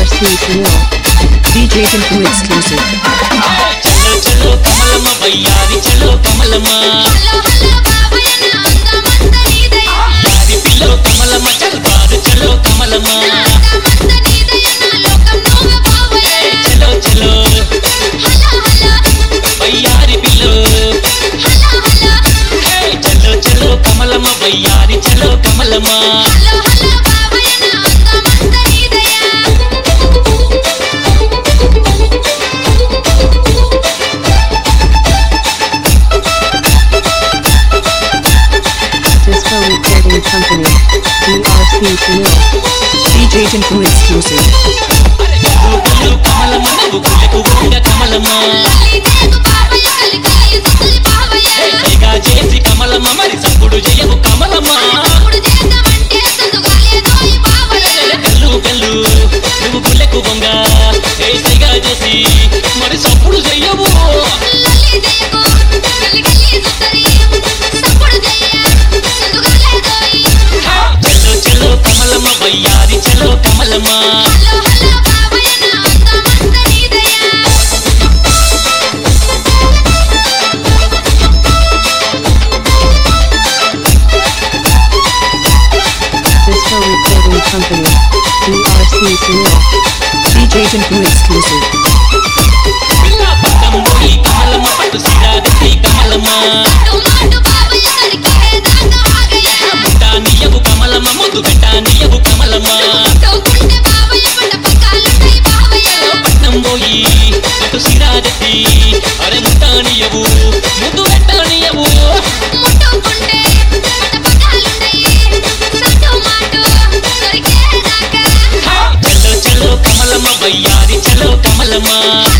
DRC Sunil. DJ Tinku exclusive. చలో చలో కమలమ్మ వయ్యారి చలో కమలమ్మ యారి పిల్లో కమలమ్మ చల్బారు చలో కమలమ్మ చలో చలో వయ్యారి పిల్లో హే, చలో చలో కమలమ్మ వయ్యారి చలో Kamalamma Disco Recording Company. DRC Sunil. DJ Tinku exclusive. అరే గుల్లు గుల్లు కమలమ్మ నువ్వు గుల్లెకు ఊగ కమలమ్మ హే, పైగా చేసి కమలమ్మ మరి సప్పుడు చేయవు కమలమ్మ కల్లు కల్లు నువ్వు గుల్లెకు బొంగ ఏ సైగా చేసి మరి సప్పుడు చెయ్యవు చలో చలో కమలమ్మ వయ్యారి చలో Kamalamma Disco Recording Company. DRC Sunil. DJ Tinku exclusive. పిల్ల పట్టం పోయి కమలమ్మ పట్టు సిరాగట్టి కమలమ్మ ముట్టా నీయవు కమలమ్మ ముద్దు పెట్ట నీయవు కమలమ్మ పట్నం పోయి పట్టు సిరాగట్టి అరే ముట్టా నీయవు ముద్దు పెట్ట నీయవు చలో చలో కమలమ్మ వయ్యారి చలో Kamalamma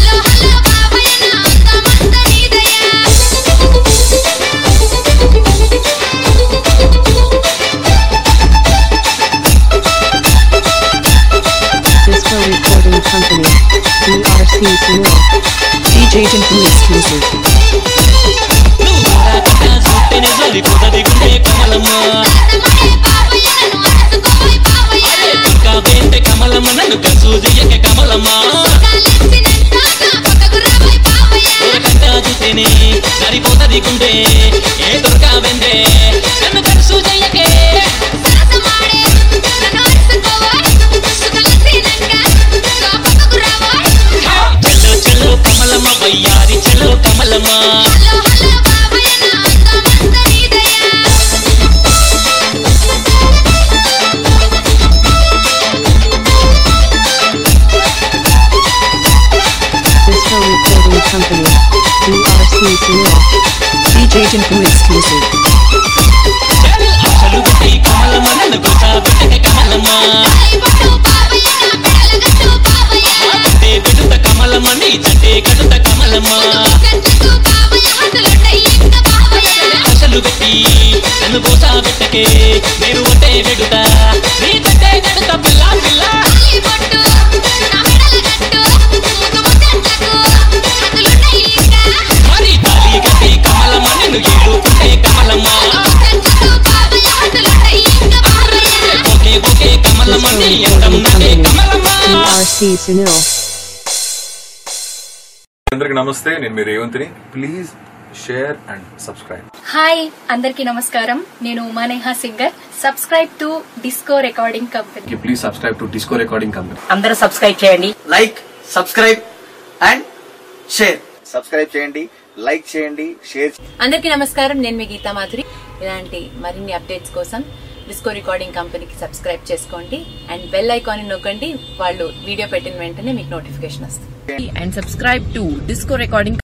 Disco Recording Company. DRC Sunil. DJ Tinku exclusive. నువ్వు కూడా కట్ట చూస్తేనే సరిపోతది గుండె కమలమ్మ అరే దుర్గా వేస్తే కమలమ్మ నన్ను కసు చెయ్యక కమలమ్మ కట్ట చూస్తేనే సరిపోతది గుండె ఏ దుర్గా వెందే నన్ను కసు చెయ్యకే చలో చలో కమలమ్మ వయ్యారి చలో Kamalamma Disco Recording Company. DRC Sunil. DJ Tinku exclusive. చల్ ఆశలు పెట్టి కమలమ్మ నన్ను గుసా పెట్టక కమలమ్మ పెట్టే పెడుత కమలమ్మ నీ చట్టే కడుత కమలమ్మ ఆశలు పెట్టి నన్ను గోసా పెట్టకే నేను ఒట్టే పెడుతా నీ చట్టే కడుత పిల్ల పిల్ల మరి తాలి కట్టి కమలమ్మ నిన్ను ఏడుకుంటే Kamalamma okay okay Kamalamma Disco నీ ఎంతం Recording నాకే Company. Kamalamma DRC Sunil. అందరికి నమస్తే నేను మీ రేవంత్ని please share and subscribe hi అందరికీ నమస్కారం నేను Umaneha singer subscribe to Disco Recording Company please subscribe to Disco Recording Company అందరూ సబ్స్క్రైబ్ చేయండి like subscribe and share subscribe చేయండి లైక్ చేయండి షేర్ అందరికీ నమస్కారం నేను మీ గీతా మాధురి ఇలాంటి మరిన్ని అప్డేట్స్ కోసం డిస్కో రికార్డింగ్ కంపెనీకి సబ్స్క్రైబ్ చేసుకోండి అండ్ బెల్ ఐకాన్ నొక్కండి వాళ్ళు వీడియో పెట్టిన వెంటనే మీకు నోటిఫికేషన్ వస్తుంది and subscribe to Disco Recording